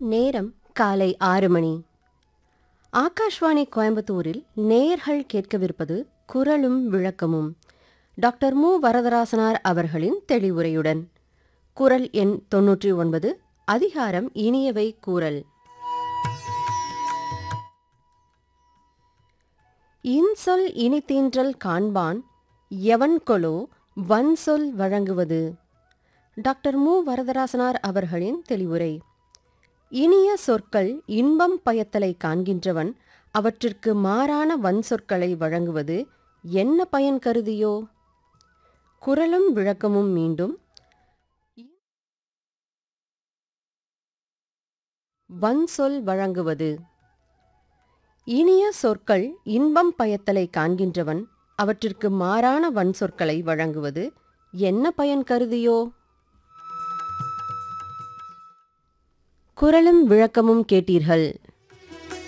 நேரம் காலை ஆறு மணி ஆகாஷ்வாணி கோயம்புத்தூரில் நேயர்கள் கேட்கவிருப்பது குரலும் விளக்கமும் டாக்டர் மு வரதராசனார் அவர்களின் தெளிவுரையுடன் குரல் எண் தொன்னூற்றி ஒன்பது அதிகாரம் இனியவை கூறல் இன்சொல் இனித்தீன்றல் காண்பான் எவன்கொலோ வன்சொல் வழங்குவது டாக்டர் மு வரதராசனார் அவர்களின் தெளிவுரை இனிய சொற்கள் இன்பம் பயத்தலை காண்கின்றவன் அவற்றிற்கு மாறான வன் சொற்களை வழங்குவது என்ன பயன் கருதியோ குரலும் விளக்கமும் மீண்டும் வன் சொல் வழங்குவது இனிய சொற்கள் இன்பம் பயத்தலை காண்கின்றவன் அவற்றிற்கு மாறான வன் சொற்களை வழங்குவது என்ன பயன் கருதியோ குரலும் விளக்கமும் கேட்டீர்கள்